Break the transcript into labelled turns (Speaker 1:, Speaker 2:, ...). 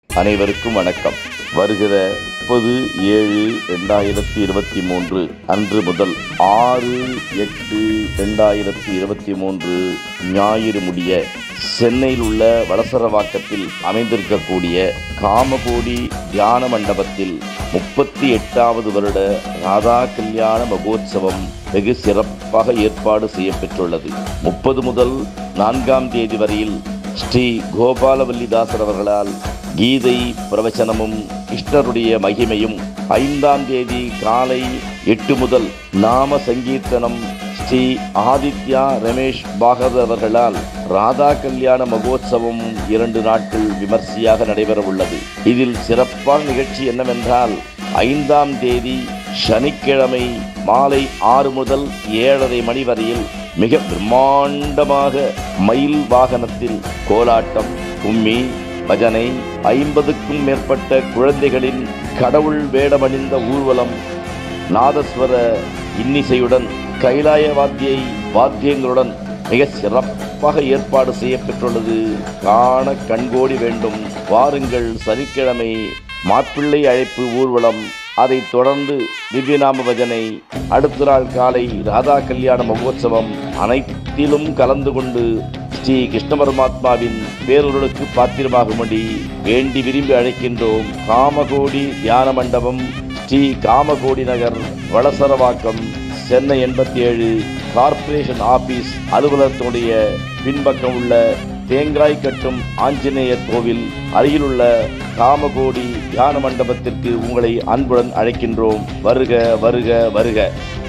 Speaker 1: அனைவருக்கும் வணக்கம் வருகிற முப்பது ஏழு ரெண்டாயிரத்தி இருபத்தி மூன்று அன்று முதல் ஆறு எட்டு ரெண்டாயிரத்தி இருபத்தி மூன்று ஞாயிறு முடிய சென்னையில் உள்ள வளசரவாக்கத்தில் அமைந்திருக்கக்கூடிய காமகோடி தியான மண்டபத்தில் முப்பத்தி எட்டாவது வருட ராதா கல்யாண மகோத்சவம் வெகு சிறப்பாக ஏற்பாடு செய்யப்பெற்றுள்ளது முப்பது முதல் நான்காம் தேதி வரையில் ஸ்ரீ கோபாலவல்லிதாசர் அவர்களால் கீதை பிரவச்சனமும் கிருஷ்ணருடைய மகிமையும் ஐந்தாம் தேதி காலை எட்டு முதல் நாம சங்கீர்த்தனம் ஸ்ரீ ஆதித்யா ரமேஷ் பாகவத் அவர்களால் ராதா கல்யாண மகோத்சவம் இரண்டு நாட்கள் விமர்சையாக நடைபெற உள்ளது இதில் சிறப்பான நிகழ்ச்சி என்னவென்றால் ஐந்தாம் தேதி சனிக்கிழமை மாலை ஆறு முதல் ஏழரை மணி வரையில் மிக பிரம்மாண்டமாக மயில் வாகனத்தில் கோலாட்டம் கும்மி பஜனை ஐம்பதுக்கும் மேற்பட்ட குழந்தைகளின் கடவுள் வேடமணிந்த ஊர்வலம் நாதஸ்வர இன்னிசையுடன் கைலாய வாத்தியை வாத்தியங்களுடன் மிக சிறப்பாக ஏற்பாடு செய்யப்பெற்றுள்ளது காண கண்கோடி வேண்டும் வாருங்கள் சனிக்கிழமை மாப்பிள்ளை அழைப்பு ஊர்வலம் அதைத் தொடர்ந்து திவ்யநாம பஜனை அடுத்த நாள் காலை ராதா கல்யாண மகோத்சவம் அனைத்திலும் கலந்து கொண்டு ஸ்ரீ கிருஷ்ண பரமாத்மாவின் பேரொருளுக்கு பாத்திரமாகும்படி வேண்டி விரும்பி அழைக்கின்றோம் காமகோடி தியான மண்டபம் ஸ்ரீ காமகோடி நகர் வளசரவாக்கம் சென்னை எண்பத்தி ஏழு கார்ப்பரேஷன் ஆபீஸ் அலுவலகத்தினுடைய பின்பக்கம் உள்ள தேங்காய் கட்டும் ஆஞ்சநேயர் கோவில் அருகிலுள்ள காமகோடி தியான மண்டபத்திற்கு உங்களை அன்புடன் அழைக்கின்றோம் வருக வருக வருக